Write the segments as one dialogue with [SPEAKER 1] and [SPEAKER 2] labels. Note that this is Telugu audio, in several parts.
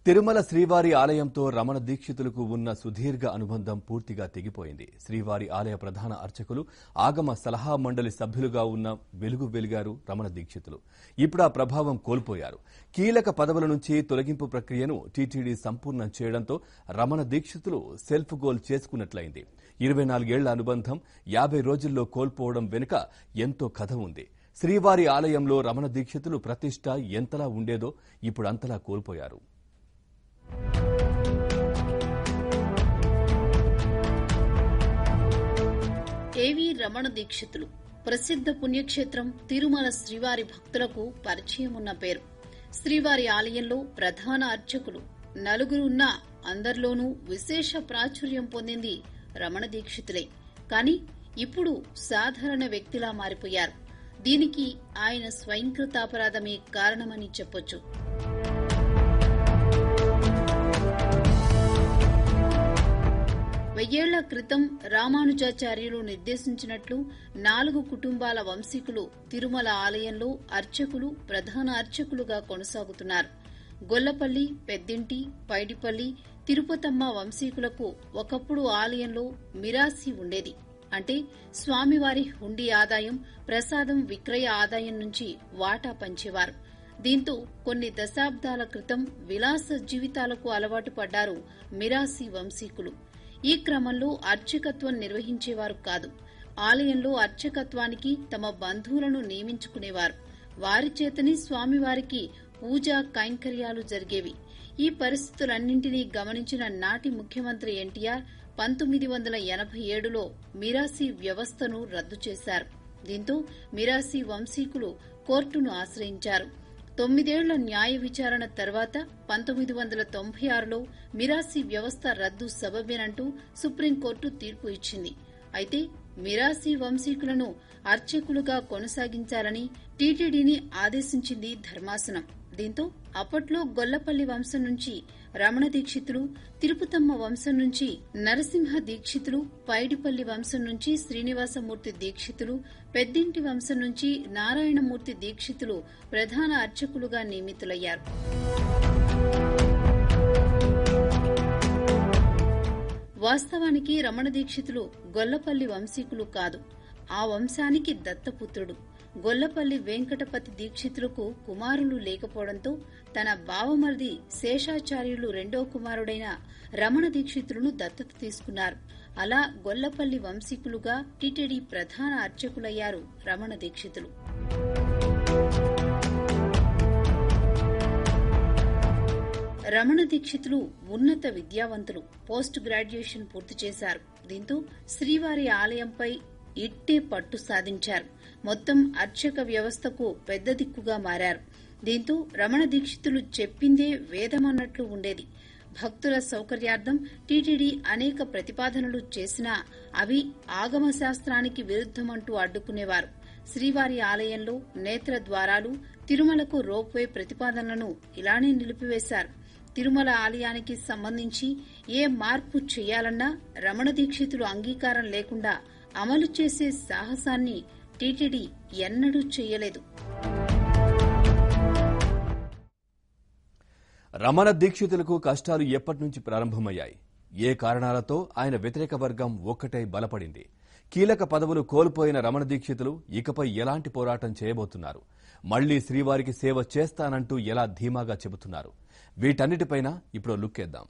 [SPEAKER 1] తిరుమల శ్రీవారి ఆలయంతో రమణ దీక్షితులకు ఉన్న సుదీర్ఘ అనుబంధం పూర్తిగా తెగిపోయింది శ్రీవారి ఆలయ ప్రధాన అర్చకులు ఆగమ సలహా మండలి సభ్యులుగా ఉన్న వెలుగు వెలిగారు రమణ దీక్షితులు ఇప్పుడు ఆ ప్రభావం కోల్పోయారు కీలక పదవుల నుంచి తొలగింపు ప్రక్రియను టీటీడీ సంపూర్ణం చేయడంతో రమణ దీక్షితులు సెల్ఫ్ గోల్ చేసుకున్నట్లయింది ఇరవై నాలుగేళ్ల అనుబంధం యాభై రోజుల్లో కోల్పోవడం వెనుక ఎంతో కథ ఉంది శ్రీవారి ఆలయంలో రమణ దీక్షితులు ప్రతిష్ట ఎంతలా ఉండేదో ఇప్పుడు అంతలా కోల్పోయారు
[SPEAKER 2] ఏవి రమణ దీక్షితులు ప్రసిద్ధ పుణ్యక్షేత్రం తిరుమల శ్రీవారి భక్తులకు పరిచయం ఉన్న పేరు శ్రీవారి ఆలయంలో ప్రధాన అర్చకులు నలుగురున్నా అందరిలోనూ విశేష ప్రాచుర్యం పొందింది రమణ దీక్షితులే కాని ఇప్పుడు సాధారణ వ్యక్తిలా మారిపోయారు దీనికి ఆయన స్వయంకృతాపరాధమే కారణమని చెప్పొచ్చు వెయ్యేళ్ల క్రితం రామానుజాచార్యులు నిర్దేశించినట్లు నాలుగు కుటుంబాల వంశీకులు తిరుమల ఆలయంలో అర్చకులు ప్రధాన అర్చకులుగా కొనసాగుతున్నారు గొల్లపల్లి పెద్దింటి పైడిపల్లి తిరుపతమ్మ వంశీకులకు ఒకప్పుడు ఆలయంలో మిరాసి ఉండేది అంటే స్వామివారి హుండీ ఆదాయం ప్రసాదం విక్రయ ఆదాయం నుంచి వాటా పంచేవారు దీంతో కొన్ని దశాబ్దాల క్రితం విలాస జీవితాలకు అలవాటు పడ్డారు మిరాసి వంశీకులు ఈ క్రమంలో అర్చకత్వం నిర్వహించేవారు కాదు ఆలయంలో అర్చకత్వానికి తమ బంధువులను నియమించుకునేవారు వారి చేతని స్వామివారికి పూజా కైంకర్యాలు జరిగేవి ఈ పరిస్థితులన్నింటినీ గమనించిన నాటి ముఖ్యమంత్రి ఎన్టీఆర్ పంతొమ్మిది వందల ఎనభై ఏడులో మిరాసి వ్యవస్థను రద్దు చేశారు దీంతో మిరాసి వంశీకులు కోర్టును ఆశ్రయించారు తొమ్మిదేళ్ల న్యాయ విచారణ తర్వాత పంతొమ్మిది వందల తొంభై ఆరులో మిరాసి వ్యవస్థ రద్దు సబబేనంటూ సుప్రీంకోర్టు తీర్పు ఇచ్చింది అయితే మిరాసి వంశీకులను అర్చకులుగా కొనసాగించాలని టీటీడీని ఆదేశించింది ధర్మాసనం దీంతో అప్పట్లో గొల్లపల్లి వంశం నుంచి రమణ దీక్షితులు తిరుపతమ్మ వంశం నుంచి నరసింహ దీక్షితులు పైడిపల్లి వంశం నుంచి శ్రీనివాసమూర్తి దీక్షితులు పెద్దింటి వంశం నుంచి నారాయణమూర్తి దీక్షితులు ప్రధాన అర్చకులుగా నియమితులయ్యారు వాస్తవానికి రమణ దీక్షితులు గొల్లపల్లి వంశీకులు కాదు ఆ వంశానికి దత్తపుత్రుడు గొల్లపల్లి వెంకటపతి దీక్షితులకు కుమారులు లేకపోవడంతో తన బావమరిది శేషాచార్యులు రెండో కుమారుడైన రమణ దీక్షితులను దత్తత తీసుకున్నారు అలా గొల్లపల్లి వంశీకులుగా టిటిడి ప్రధాన అర్చకులయ్యారు రమణ దీక్షితులు రమణ దీక్షితులు ఉన్నత విద్యావంతులు పోస్ట్ గ్రాడ్యుయేషన్ పూర్తి చేశారు దీంతో శ్రీవారి ఆలయంపై ఇట్టే పట్టు సాధించారు మొత్తం అర్చక వ్యవస్థకు పెద్ద దిక్కుగా మారారు దీంతో రమణ దీక్షితులు చెప్పిందే వేదమన్నట్లు ఉండేది భక్తుల సౌకర్యార్థం టీటీడీ అనేక ప్రతిపాదనలు చేసినా అవి ఆగమ శాస్త్రానికి విరుద్దమంటూ అడ్డుకునేవారు శ్రీవారి ఆలయంలో నేత్ర ద్వారాలు తిరుమలకు రోప్వే ప్రతిపాదనలను ఇలానే నిలిపివేశారు తిరుమల ఆలయానికి సంబంధించి ఏ మార్పు చేయాలన్నా రమణ దీక్షితులు అంగీకారం లేకుండా అమలు చేసే సాహసాన్ని టీటీడీ ఎన్నడూ చేయలేదు
[SPEAKER 1] రమణ దీక్షితులకు కష్టాలు ఎప్పటి నుంచి ప్రారంభమయ్యాయి ఏ కారణాలతో ఆయన వ్యతిరేక వర్గం ఒక్కటై బలపడింది కీలక పదవులు కోల్పోయిన రమణ దీక్షితులు ఇకపై ఎలాంటి పోరాటం చేయబోతున్నారు మళ్లీ శ్రీవారికి సేవ చేస్తానంటూ ఎలా ధీమాగా చెబుతున్నారు వీటన్నిటిపైన ఇప్పుడు లుక్కేద్దాం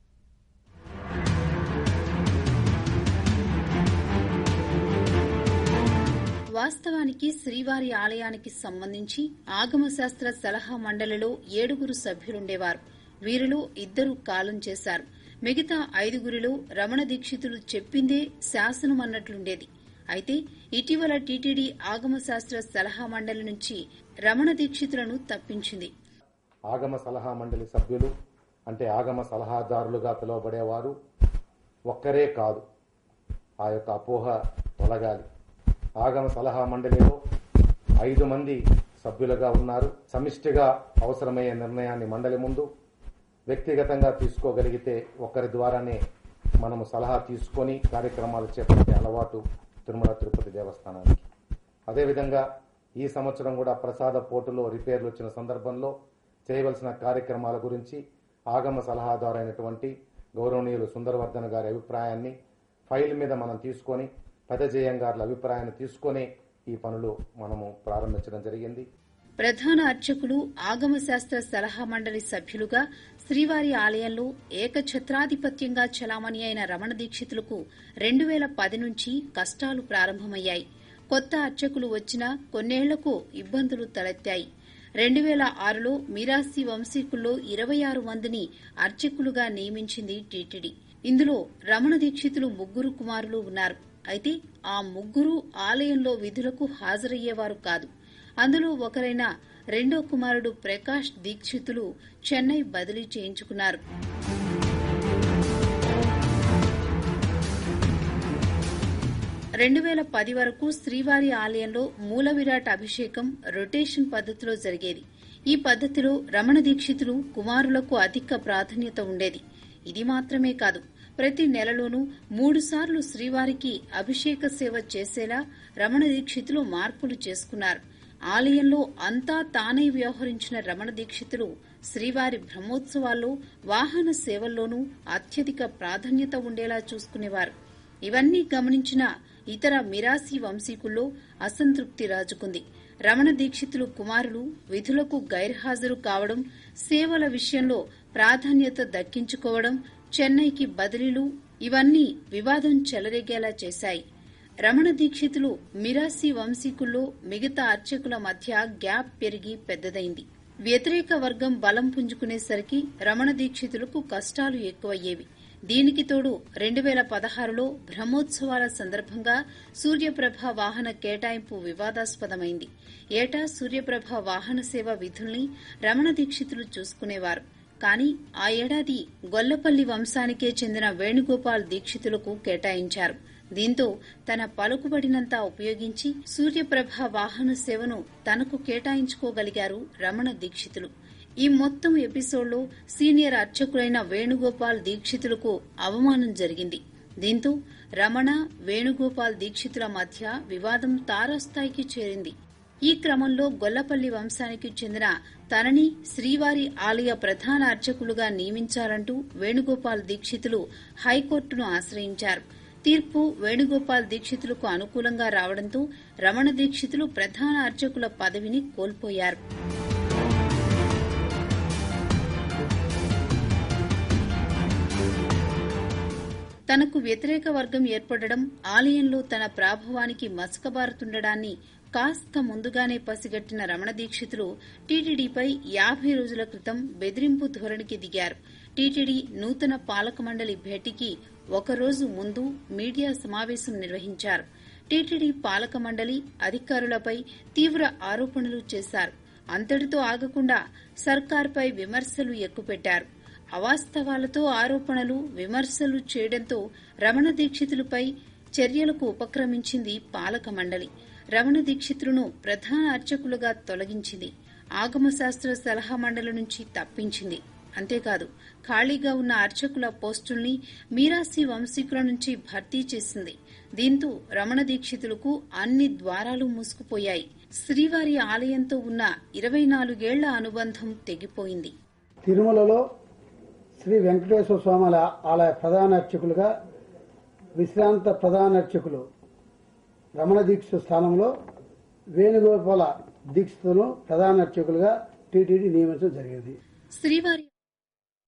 [SPEAKER 2] వాస్తవానికి శ్రీవారి ఆలయానికి సంబంధించి ఆగమశాస్త్ర సలహా మండలిలో ఏడుగురు సభ్యులుండేవారు వీరిలో ఇద్దరు కాలం చేశారు మిగతా ఐదుగురిలో రమణ దీక్షితులు చెప్పిందే శాసనం అన్నట్లుండేది అయితే ఇటీవల టీటీడీ ఆగమశాస్త్ర సలహా మండలి నుంచి రమణ దీక్షితులను తప్పించింది
[SPEAKER 3] ఆగమ సలహా మండలి సభ్యులు అంటే ఆగమ సలహాదారులుగా పిలువబడేవారు ఒక్కరే కాదు ఆ యొక్క అపోహ తొలగాలి ఆగమ సలహా మండలిలో ఐదు మంది సభ్యులుగా ఉన్నారు సమిష్టిగా అవసరమయ్యే నిర్ణయాన్ని మండలి ముందు వ్యక్తిగతంగా తీసుకోగలిగితే ఒకరి ద్వారానే మనము సలహా తీసుకొని కార్యక్రమాలు చేపట్టే అలవాటు తిరుమల తిరుపతి దేవస్థానానికి అదేవిధంగా ఈ సంవత్సరం కూడా ప్రసాద పోర్టులో రిపేర్లు వచ్చిన సందర్భంలో చేయవలసిన కార్యక్రమాల గురించి ఆగమ సలహాదారు అయినటువంటి గౌరవనీయులు సుందరవర్ధన్ గారి అభిప్రాయాన్ని ఫైల్ మీద మనం తీసుకొని పెదజయం గారి అభిప్రాయాన్ని తీసుకొని ఈ పనులు మనము ప్రారంభించడం జరిగింది
[SPEAKER 2] ప్రధాన అర్చకులు ఆగమ శాస్త్ర సలహా మండలి సభ్యులుగా శ్రీవారి ఆలయంలో ఏకఛత్రాధిపత్యంగా చలామణి అయిన రమణ దీక్షితులకు రెండు వేల పది నుంచి కష్టాలు ప్రారంభమయ్యాయి కొత్త అర్చకులు వచ్చినా కొన్నేళ్లకు ఇబ్బందులు తలెత్తాయి రెండు వేల ఆరులో మిరాసి వంశీకుల్లో ఇరవై ఆరు మందిని అర్చకులుగా నియమించింది టీటీడీ ఇందులో రమణ దీక్షితులు ముగ్గురు కుమారులు ఉన్నారు అయితే ఆ ముగ్గురు ఆలయంలో విధులకు హాజరయ్యేవారు కాదు అందులో ఒకరైన రెండో కుమారుడు ప్రకాష్ దీక్షితులు చెన్నై బదిలీ చేయించుకున్నారు రెండు వేల పది వరకు శ్రీవారి ఆలయంలో మూల విరాట్ అభిషేకం రొటేషన్ పద్ధతిలో జరిగేది ఈ పద్ధతిలో రమణ దీక్షితులు కుమారులకు అధిక ప్రాధాన్యత ఉండేది ఇది మాత్రమే కాదు ప్రతి నెలలోనూ మూడుసార్లు శ్రీవారికి అభిషేక సేవ చేసేలా రమణ దీక్షితులు మార్పులు చేసుకున్నారు ఆలయంలో అంతా తానే వ్యవహరించిన రమణ దీక్షితులు శ్రీవారి బ్రహ్మోత్సవాల్లో వాహన సేవల్లోనూ అత్యధిక ప్రాధాన్యత ఉండేలా చూసుకునేవారు ఇవన్నీ గమనించిన ఇతర మిరాసి వంశీకుల్లో అసంతృప్తి రాజుకుంది రమణ దీక్షితులు కుమారులు విధులకు గైర్హాజరు కావడం సేవల విషయంలో ప్రాధాన్యత దక్కించుకోవడం చెన్నైకి బదిలీలు ఇవన్నీ వివాదం చెలరేగేలా చేశాయి రమణ దీక్షితులు మిరాసి వంశీకుల్లో మిగతా అర్చకుల మధ్య గ్యాప్ పెరిగి పెద్దదైంది వ్యతిరేక వర్గం బలం పుంజుకునేసరికి రమణ దీక్షితులకు కష్టాలు ఎక్కువయ్యేవి దీనికి తోడు రెండు వేల పదహారులో బ్రహ్మోత్సవాల సందర్భంగా సూర్యప్రభ వాహన కేటాయింపు వివాదాస్పదమైంది ఏటా సూర్యప్రభ వాహన సేవ విధుల్ని రమణ దీక్షితులు చూసుకునేవారు కానీ ఆ ఏడాది గొల్లపల్లి వంశానికే చెందిన వేణుగోపాల్ దీక్షితులకు కేటాయించారు దీంతో తన పలుకుబడినంతా ఉపయోగించి సూర్యప్రభ వాహన సేవను తనకు కేటాయించుకోగలిగారు రమణ దీక్షితులు ఈ మొత్తం ఎపిసోడ్లో సీనియర్ అర్చకులైన వేణుగోపాల్ దీక్షితులకు అవమానం జరిగింది దీంతో రమణ వేణుగోపాల్ దీక్షితుల మధ్య వివాదం తారాస్థాయికి చేరింది ఈ క్రమంలో గొల్లపల్లి వంశానికి చెందిన తనని శ్రీవారి ఆలయ ప్రధాన అర్చకులుగా నియమించాలంటూ వేణుగోపాల్ దీక్షితులు హైకోర్టును ఆశ్రయించారు తీర్పు వేణుగోపాల్ దీక్షితులకు అనుకూలంగా రావడంతో రమణ దీక్షితులు ప్రధాన అర్చకుల పదవిని కోల్పోయారు తనకు వ్యతిరేక వర్గం ఏర్పడడం ఆలయంలో తన ప్రాభవానికి మసకబారుతుండడాన్ని కాస్త ముందుగానే పసిగట్టిన రమణ దీక్షితులు టీటీడీపై యాభై రోజుల క్రితం బెదిరింపు ధోరణికి దిగారు టీటీడీ నూతన పాలక మండలి భేటీకి ఒకరోజు ముందు మీడియా సమావేశం నిర్వహించారు టీటీడీ పాలక మండలి అధికారులపై తీవ్ర ఆరోపణలు చేశారు అంతటితో ఆగకుండా సర్కార్పై విమర్శలు ఎక్కుపెట్టారు అవాస్తవాలతో ఆరోపణలు విమర్శలు చేయడంతో రమణ దీక్షితులపై చర్యలకు ఉపక్రమించింది పాలక మండలి రమణ దీక్షితులను ప్రధాన అర్చకులుగా తొలగించింది ఆగమశాస్త్ర సలహా మండలి నుంచి తప్పించింది అంతేకాదు ఖాళీగా ఉన్న అర్చకుల పోస్టుల్ని మీరాసి వంశీకుల నుంచి భర్తీ చేసింది దీంతో రమణ దీక్షితులకు అన్ని ద్వారాలు మూసుకుపోయాయి శ్రీవారి ఆలయంతో ఉన్న ఇరవై నాలుగేళ్ల అనుబంధం తెగిపోయింది
[SPEAKER 4] తిరుమలలో శ్రీ వెంకటేశ్వర స్వామి ఆలయ ప్రధాన అర్చకులుగా విశ్రాంత ప్రధాన అర్చకులు రమణ దీక్ష స్థానంలో వేణుగోపాల దీక్షితులను ప్రధాన అర్చకులుగా టీటీడీ నియమించడం జరిగింది
[SPEAKER 2] శ్రీవారి